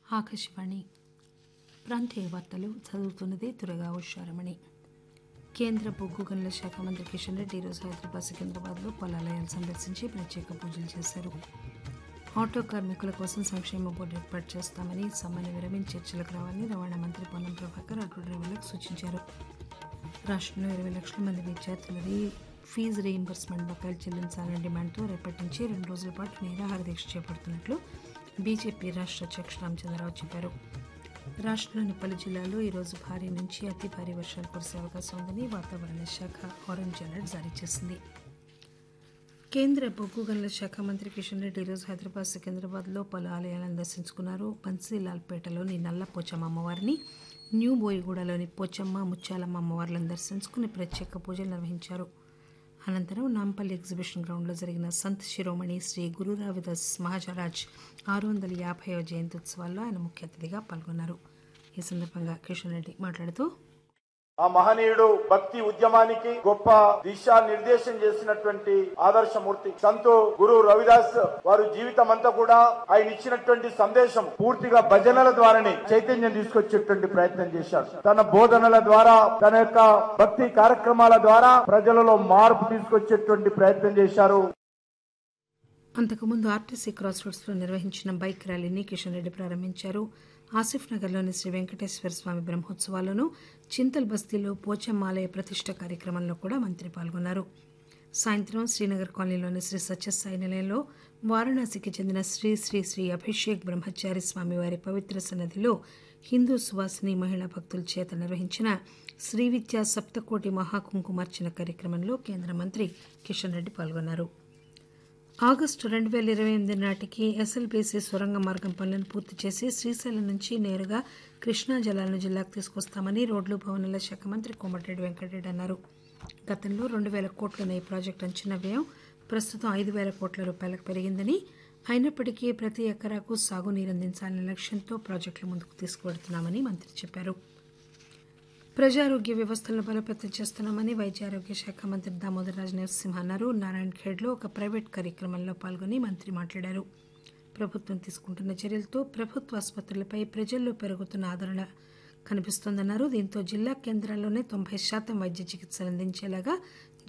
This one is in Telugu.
ఆకాశవాణి ప్రాంతీయ వార్తలు చదువుతున్నది దురగా ఉషారమణి కేంద్ర బొగ్గు గనుల శాఖ మంత్రి కిషన్ రెడ్డి ఈరోజు హైదరాబాద్ సికింద్రాబాద్లో పొలాలయాలు సందర్శించి ప్రత్యేక పూజలు చేశారు ఆటో కార్మికుల కోసం సంక్షేమ బోర్డు ఏర్పాటు చేస్తామని సమ్మెను విరమించి చర్చలకు రావాలని రవాణా మంత్రి పొన్నం ప్రభాకర్ ఆటో డ్రైవర్లకు సూచించారు రాష్ట్రంలో ఇరవై లక్షల మంది విద్యార్థులది ఫీజు రీయింబర్స్మెంట్ బకాయిలు చెల్లించాలనే డిమాండ్తో రేపటి నుంచి రెండు రోజుల పాటు నిరాహార దీక్ష చేపడుతున్నట్లు బీజేపీ రాష్ట్ర అధ్యక్షుడు రామచంద్రరావు చెప్పారు రాష్ట్రంలోని పలు జిల్లాల్లో ఈరోజు భారీ నుంచి అతి భారీ వర్షాలు కురిసే అవకాశం ఉందని వాతావరణ శాఖ ఆరెంజ్ అలర్ట్ జారీ చేసింది కేంద్ర బొగ్గు గనుల శాఖ మంత్రి కిషన్ రెడ్డి ఈరోజు హైదరాబాద్ సికింద్రాబాద్లో పలు ఆలయాలను దర్శించుకున్నారు బన్సీలాల్పేటలోని నల్ల పోచమ్మ అమ్మవారిని న్యూ బోయిగూడలోని పోచమ్మ ముత్యాలమ్మ అమ్మవార్లను దర్శించుకుని ప్రత్యేక పూజలు నిర్వహించారు అనంతరం నాంపల్లి ఎగ్జిబిషన్ గ్రౌండ్లో జరిగిన సంత్ శిరోమణి శ్రీ గురు రవిదాస్ మహాజరాజ్ ఆరు వందల యాభైవ జయంతి ఉత్సవాల్లో ఆయన ముఖ్య అతిథిగా పాల్గొన్నారు ఈ సందర్భంగా కిషన్ రెడ్డి మాట్లాడుతూ ఆ మహనీయుడు భక్తి ఉద్యమానికి గొప్ప దిశా నిర్దేశం చేసినటువంటి ఆదర్శమూర్తి సంతు గురు రవిదాస్ వారు జీవితం అంతా కూడా ఆయన ఇచ్చినటువంటి సందేశం పూర్తిగా భజనల ద్వారానే చైతన్యం తీసుకొచ్చేటువంటి ప్రయత్నం చేశారు తన బోధనల ద్వారా తన యొక్క భక్తి కార్యక్రమాల ద్వారా ప్రజలలో మార్పు తీసుకొచ్చేటువంటి ప్రయత్నం చేశారు అంతకుముందు ఆర్టీసీ క్రాస్ రోడ్స్లో నిర్వహించిన బైక్ ర్యాలీని కిషన్ రెడ్డి ప్రారంభించారు ఆసిఫ్ నగర్లోని శ్రీ వెంకటేశ్వర స్వామి బ్రహ్మోత్సవాలను చింతల్ బస్తీలో పోచమ్మాలయ ప్రతిష్ట కార్యక్రమంలో కూడా మంత్రి పాల్గొన్నారు సాయంత్రం శ్రీనగర్ కాలనీలోని శ్రీ సత్యసాయి నిలయంలో వారణాసికి చెందిన శ్రీ శ్రీ శ్రీ అభిషేక్ బ్రహ్మచారి స్వామివారి పవిత్ర సన్నదిలో హిందూ సువాసిని మహిళా భక్తుల చేత నిర్వహించిన శ్రీ విద్యా సప్తకోటి మహాకుంకుమార్చన కార్యక్రమంలో కేంద్ర మంత్రి కిషన్ రెడ్డి పాల్గొన్నారు ఆగస్టు రెండు వేల ఇరవై ఎనిమిది నాటికి ఎస్ఎల్బీసీ సొరంగ మార్గం పనులను పూర్తి చేసి శ్రీశైలం నుంచి నేరుగా కృష్ణా జలాలను జిల్లాకు తీసుకొస్తామని రోడ్లు భవనాల శాఖ మంత్రి కోమటిరెడ్డి వెంకటరెడ్డి అన్నారు గతంలో రెండు వేల కోట్లున్న ఈ ప్రాజెక్టు అంచనా వ్యయం ప్రస్తుతం ఐదు వేల కోట్ల రూపాయలకు పెరిగిందని అయినప్పటికీ ప్రతి ఎకరాకు సాగునీరు అందించాలనే లక్ష్యంతో ప్రాజెక్టులు ముందుకు తీసుకువెడుతున్నామని మంత్రి చెప్పారు ప్రజారోగ్య వ్యవస్థలను బలోపేతం చేస్తున్నామని వైద్య ఆరోగ్య శాఖ మంత్రి దామోదర్ రాజు నరసింహ అన్నారు నారాయణ ఖేడ్లో ఒక ప్రైవేట్ కార్యక్రమంలో పాల్గొని మంత్రి మాట్లాడారు ప్రభుత్వం తీసుకుంటున్న చర్యలతో ప్రభుత్వ ఆసుపత్రులపై ప్రజల్లో పెరుగుతున్న ఆదరణ కనిపిస్తోందన్నారు దీంతో జిల్లా కేంద్రాల్లోనే తొంభై శాతం వైద్య చికిత్సలు అందించేలాగా